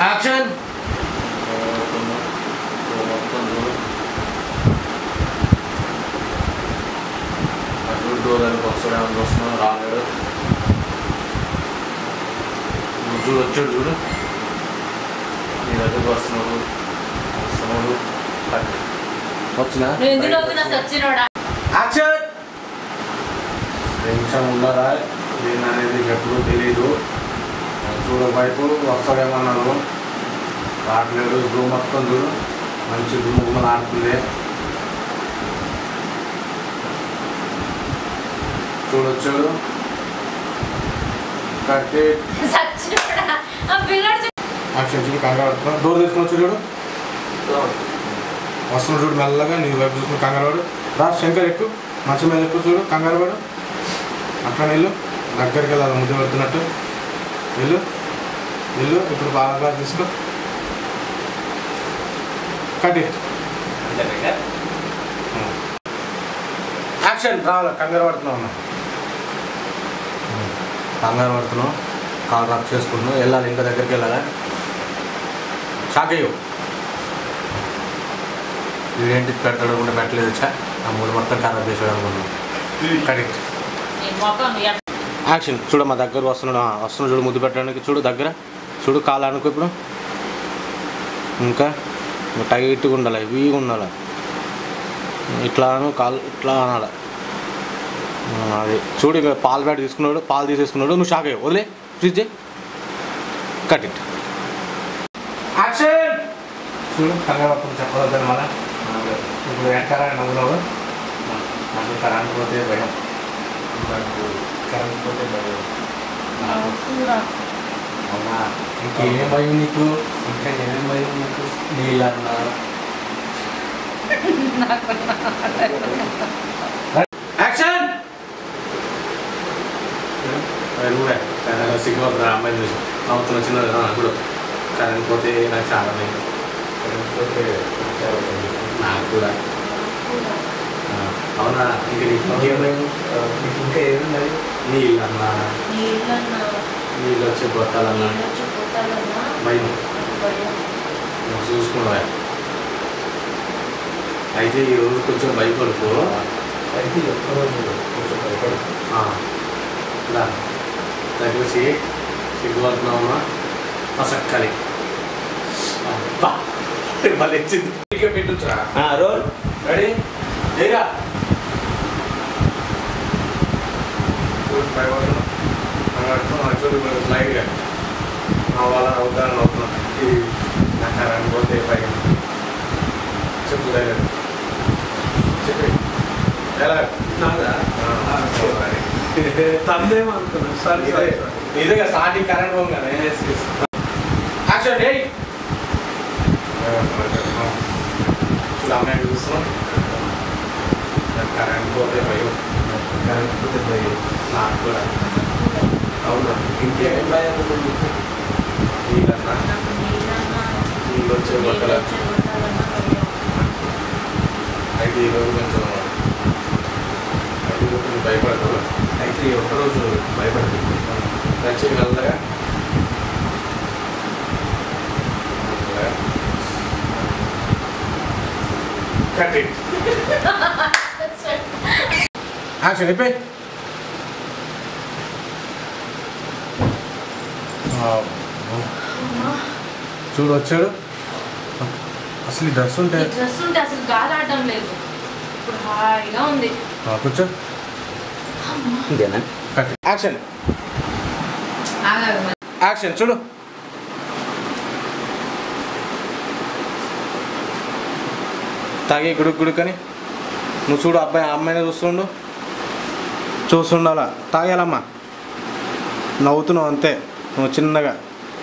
Action అటు దానికి వస్తాడు ఏమన్నా వస్తున్నాడు రాలేడు నువ్వు చూడు వచ్చాడు చూడు నీ దగ్గరకు వస్తున్నాడు వస్తున్నాడు కట్. వచ్చినా నువ్వు ఎందుకు నవ్వుతున్నా సచ్చినోడా యాక్షన్ నిమిషం ఉన్నారా నేను అనేది ఎప్పుడు తెలీదు చూడు వైపు వస్తాడేమన్నాను రావట్లేడు రూమ్ మొత్తం చూడు మంచి గుమ్మగుమ్మలు ఆడుతుంది చూడొచ్చాడు కట్టి సచ్చినోడా ఆ పిల్లడు చూ- యాక్షన్ చూడు కంగారు పడుతున్నాడు డోర్ తీసుకొని వచ్చి చూడు వస్తున్నాడు చూడు మెల్లగా నీ వైపు చూసుకుని కంగారు పడు రా శంకర్ ఎక్కువ మంచం మీద ఎక్కువ చూడు కంగారు పడు అట్లా వెళ్ళు దగ్గరికి వెళ్ళాలి ముద్ద పెడుతున్నట్టు వెళ్ళు వెళ్ళు ఇప్పుడు బాగా గ్లాస్ తీసుకో కట్టి యాక్షన్ రావాలి కంగారు పడుతున్నావు అన్న కంగారు పడుతున్నావు కాల్ రబ్ చేసుకుంటున్నావు వెళ్ళాలి ఇంకా దగ్గరికి వెళ్ళాలి షాక్ అయ్యో వీడేంటి పెడతాడు కూడా పెట్టలేదు చా ఆ మూడు మొత్తం ఖరాబ్ చేసాడు అనుకున్నాను కరెక్ట్ నీ మొఖం నువ్వు ఎట్ట- యాక్షన్ చూడు మా దగ్గర వస్తున్నాడు ఆ, వస్తున్నాడు చూడు ముద్దు పెట్టడానికి చూడు దగ్గర చూడు కాలు అనుకో ఇప్పుడు ఇంకా నువ్వు టైట్గా ఉండాలి వీగా ఉండాలి ఇట్లా అను కాలు ఇట్లా అనాలి ఆ, అది చూడు ఇంకా పాలు బ్యాట్ తీసుకున్నాడు పాలు తీసేసుకున్నాడు నువ్వు షాక్ అయ్యావు వదిలే ఫ్రిడ్జ్ కట్ ఇట్ యాక్షన్ చూడు కంగారు పడుతుంది చెప్పవద్దని మళ్ళా ఇప్పుడు ఎక్కరా నవ్వులో నాకు కరెంట్ పోతే భయం నాకు కరెంట్ పోతే భయం నాకు చూడా. అవునా ఇంకేం భయం నీకు ఇంకా ఏమేం భయం నీకు నీళ్ళన్నా యాక్షన్ నువ్వే సిగ్గుపడుతున్నా అమ్మాయి చూసి నవ్వుతున్న చిన్న ఇప్పుడు కరెంట్ పోతే నాకు చాలా భయం కరెంట్ పోతే చాలా భయం. నాకు కూడా ఆ, అవునా ఇంక నీకు ఇంకేం భయం నీకు ఇంకా ఏమున్నది నీళ్ళన్నా నీళ్ళన్నా, నీళ్ళు వచ్చే గొట్టాలన్నా నీళ్ళు వచ్చి పుట్టాలన్నా, భయం భయం. నువ్వు చూసుకున్నా అయితే ఈరోజు కొంచెం భయపడుకో అయితే ఒక్కరోజు కొంచెం భయపడు ఇలా దగ్గర చేయి సిగ్గుపడుతున్నావమ్మా పసక్కలి అబ్బా మళ్ళీ ఇచ్చింది నీట్గా పెట్టొచ్చురా రోల్ రెడీ లేరా చూడు భయపడుతున్నా భయపడుతున్నా చూడు లైట్గా అవ్వాలా అవుతానని అవుతున్నా ఇది నాకు కరెంట్ పోతే భయం చెప్పు ధైర్యం చెప్పి ఎలా నాదా తందేమనుకున్నా సరే సరే ఇదిగా స్టార్టింగ్ కరెంట్ పోగానే యాక్షన్ డే చూడు అమ్మాయి చూస్తున్నాం నాకు కరెంట్ పోతే భయం కరెంట్ పోతే భయం నాకు కూడా అవునా ఇంకేం భయం నీళ్ళన్నా నాకు నీళ్ళన్నా, నీళ్ళు వచ్చే నీళ్ళు బట్టలు వచ్చి పుట్టాలన్నా భయం. అయితే ఈరోజు కొంచెం అయితే ఈరోజు కొంచెం భయపడతావు అయితే ఈ ఒక్కరోజు భయపడదు నచ్చి మెల్లగా కట్ ఇట్ యాక్షన్ అయిపోయి చూడు వచ్చాడు అసలు ఈ డ్రెస్ ఉంటే ఈ డ్రెస్ ఉంటే అసలు గాలి ఆడడం లేదు ఇప్పుడు హాయిగా ఉంది ఆ, కూర్చో ఇంతేనా కట్ యాక్షన్ ఆగాగు మరి. యాక్షన్ చూడు తాగి గుడుక్ గుడుకని నువ్వు చూడు అబ్బాయి ఆ అమ్మాయిని చూస్తుండు చూస్తుండాలా తాగేయాలమ్మా నవ్వుతున్నావు అంతే నువ్వు చిన్నగా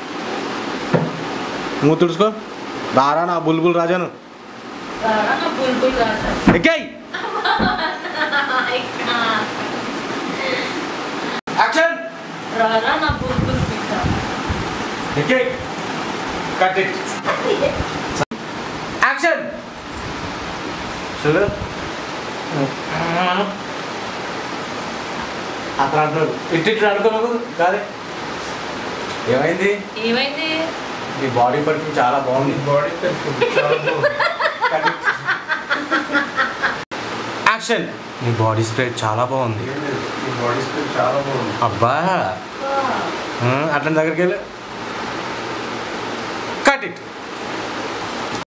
నువ్వు తుడుచుకో రారా నా బుల్బుల్ రాజాను రారా నా బుల్బుల్ రాజా ఎక్కాయి యాక్షన్ రారా నా బుల్బుల్ పిట్ట ఎక్కాయి కట్ ఇట్ యాక్షన్ చూడు అట్లా అంటున్నాడు ఇట్టి ఇట్లా అనుకో నువ్వు కాదే ఏమైంది ఏమైంది నీ బాడీ పర్ఫ్యూమ్ చాలా బాగుంది బాడీ చాలా బాగుంది యాక్షన్ నీ బాడీ స్ప్రే చాలా బాగుంది ఏం లేదు, ఈ బాడీ స్ప్రే చాలా బాగుంది అబ్బా ఆ, అట్లా దగ్గరికి వెళ్ళి కట్ ఇట్